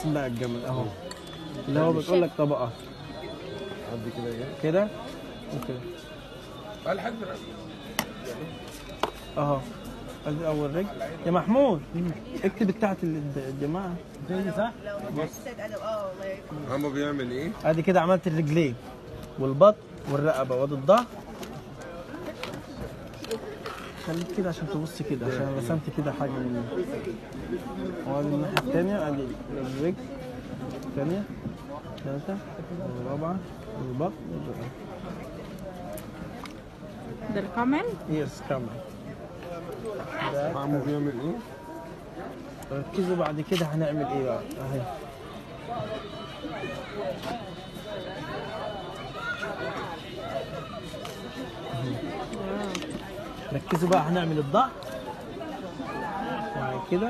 الاسم بقى الجمل اهو اللي هو بتقول لك طبقه عندي كده ايه كده وكده الحد اهو ادي اول رجل يا محمود اكتب بتاعت ال- الجماعه دي صح عمو بيعمل ايه ادي كده عملت الرجلين والبطن والرقبه وادي الظهر خليك كده عشان تبص كده عشان رسمت كده حاجه من وادي الناحيه الثانيه ادي الرجل الثانيه ثالثه الرابعه البطن والرقبه ده الكامل يس كمل ده عمو بيعمل ايه ركزوا بعد كده هنعمل ايه بقى اهي ركزوا بقى هنعمل الضغط بعد كده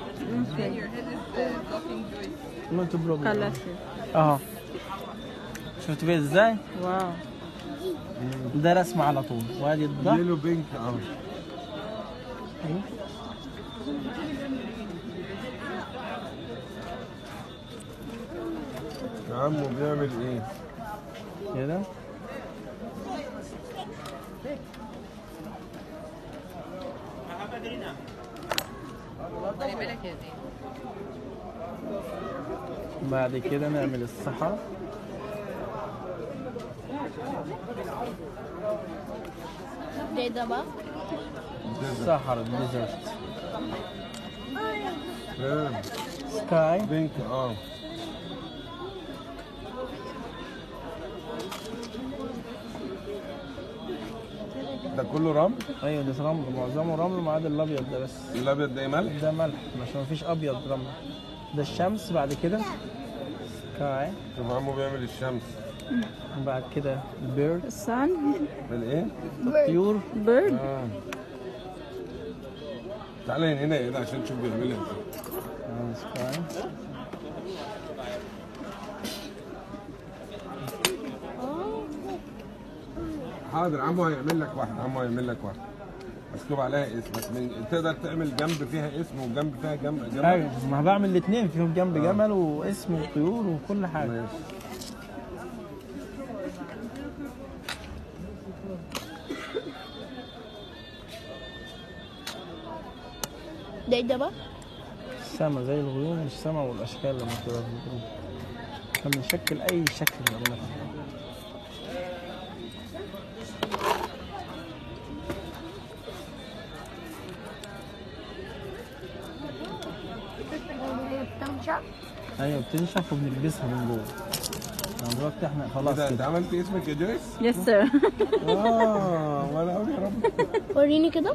ما انتوا بروبلم خلاص اهو شفتوا بيه ازاي؟ واو ده رسم على طول وادي الضغط يلو بينك اه عمو بيعمل ايه كده بعد كده نعمل الصحراء ده ده بقى الصحراء الديزرت فاهم سكاي بينك اه ده كله رمل ايوه ده رمل معظمه رمل ما عدا الابيض ده بس الابيض ده ملح ده ملح عشان مفيش ابيض رمل ده الشمس بعد كده سكاي شوف عمو بيعمل الشمس بعد كده بيرد السان الايه طيور بيرد اه تعالى هنا هنا عشان تشوف بيعملها ازاي آه، سكاي حاضر عمو هيعمل لك واحد عمو هيعمل لك واحد مكتوب عليها اسمك من تقدر تعمل جنب فيها اسم وجنب فيها جنب جنب ايوه ما بعمل الاثنين فيهم جنب جمل واسم وطيور وكل حاجه ماشي ده ده بقى السما زي الغيوم والسما والاشكال لما تبقى في الغيوم احنا بنشكل اي شكل عامة بتنشف ايوه بتنشف وبنلبسها من جوه يعني دلوقتي احنا خلاص كده انت كده عملت اسمك يا جويس؟ يس سير اه وانا اقول يا رب وريني كده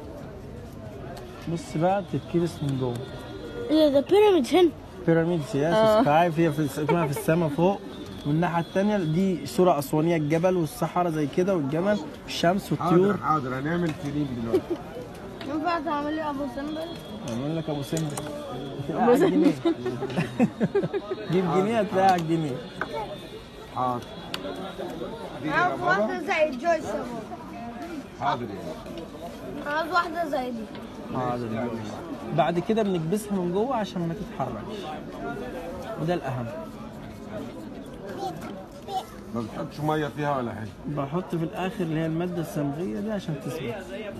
بص بقى بتتكبس من جوه ايه ده بيراميد هنا بيراميد سياسي سكاي فيها في اسمها في السماء فوق والناحية التانية دي صورة أسوانية الجبل والصحراء زي كده والجمل الشمس حاضر والطيور حاضر هنعمل فيلم دلوقتي ينفع تعمل لي ابو سمبل يعمل لك أبو سمبل هتلاقيها على الجنيه جيب جنيه هتلاقيها على الجنيه حاضر دي عاوز يا واحدة بابا زي جويس يا بابا. حاضر يعني عاوز واحدة زي دي حاضر بعد كده بنكبسها من جوه عشان ما تتحركش وده الأهم ما بتحطش ميه فيها ولا حاجه بحط في الآخر اللي هي المادة الصمغية دي عشان تثبت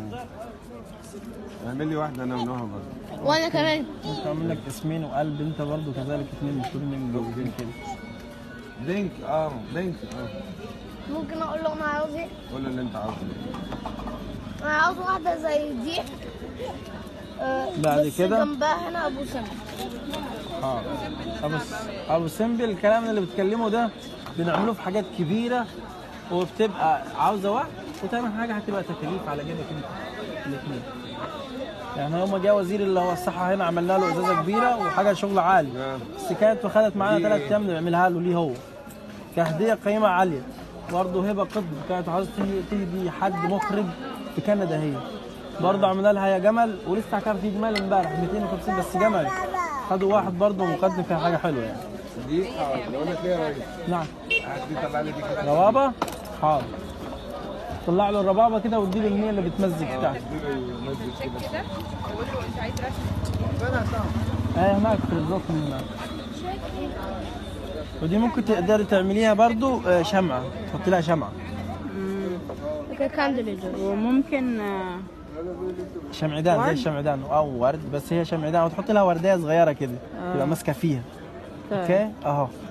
اعمل لي واحده انا ونهى برضه وانا كمان ممكن أعمل لك اسمين وقلب أنت برضو كذلك اتنين مكتوبين من جوه كده بينك اه بينك اه ممكن اقول له انا عاوز ايه قول اللي انت عاوزه انا عاوز واحدة زي دي آه، بعد بس كده؟ جنبها هنا ابو سمبل اه ابو ابو سمبل الكلام اللي بتكلمه ده بنعمله في حاجات كبيره وبتبقى عاوزه وقت وتاني حاجه هتبقى تكاليف على جيبك انت الاثنين يعني يوم ما جه وزير اللي هو الصحه هنا عملنا له ازازه كبيره وحاجه شغل عالي نعم. بس كانت وخدت معانا ثلاث ايام نعملها له ليه هو كهديه قيمه عاليه برضه هبه قطب كانت عاوزه تهدي- تهدي حد مخرج في كندا هي برضه عملنا لها يا جمل ولسه كان في جمال امبارح 250 بس جمل خدوا واحد برضه مقدم فيها حاجه حلوه يعني دي حاضر اقول لك ايه يا ريس نعم هات لي طلع لي دي كده ربابه حاضر طلع له الربابه كده واديله المية اللي بتمزج بتاعته كده اقول له انت عايز رسم ايه هناك في الركن هناك ودي ممكن تقدري تعمليها برضو آه، شمعة تحط لها شمعة كاندل وممكن آه، شمعدان زي ورد؟ الشمعدان او ورد بس هي شمعدان وتحط لها ورديه صغيره كده آه. تبقى ماسكه فيها طيب. اوكي اهو